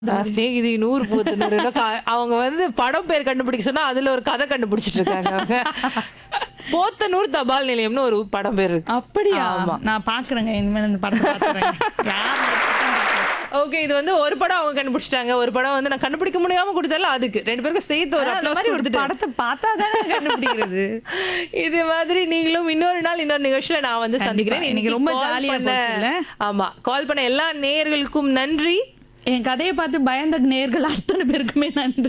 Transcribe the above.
நான் சிநேகிதி நூறு பூத்து நூறு இல்ல, க- அவங்க வந்து படம் பேர் கண்டுபிடிக்க சொன்னா அதுல ஒரு கதை கண்டுபிடிச்சிட்டு இருக்காங்க அவங்க போத்தனூர் தபால் நிலையம்னு ஒரு படம் பேர் இருக்கு அப்படியா ஆமா. நான் பாக்குறேங்க இனிமேல் இந்த படத்தை பாக்குறேன் யார் நடிச்சிருக்கான்னு பார்க்கறேன். ஓகே இது வந்து ஒரு படம் அவங்க கண்டுபிடிச்சிட்டாங்க ஒரு படம் வந்து நான் கண்டுபிடிக்க முடியாம கொடுத்தால அதுக்கு ரெண்டு பேருக்கும் சேர்த்து ஒரு ஆனா, அந்த applause மாதிரி ஒரு கொடுத்துட்டு படத்தை பார்த்தா தானே கண்டுபிடிக்கிறது இது மாதிரி நீங்களும் இன்னொரு நாள் இன்னொரு நிகழ்ச்சியில நான் வந்து கண்டிப்பா. சந்திக்கிறேன் இன்னைக்கு இன்னைக்கு ரொம்ப call ஜாலியா பண்ண- போச்சுல்ல? ஆமா கால் பண்ண எல்லா நேயர்களுக்கும் நன்றி என் கதையை பார்த்து பயந்த நேர்கள் அத்தனை பேருக்குமே நன்றி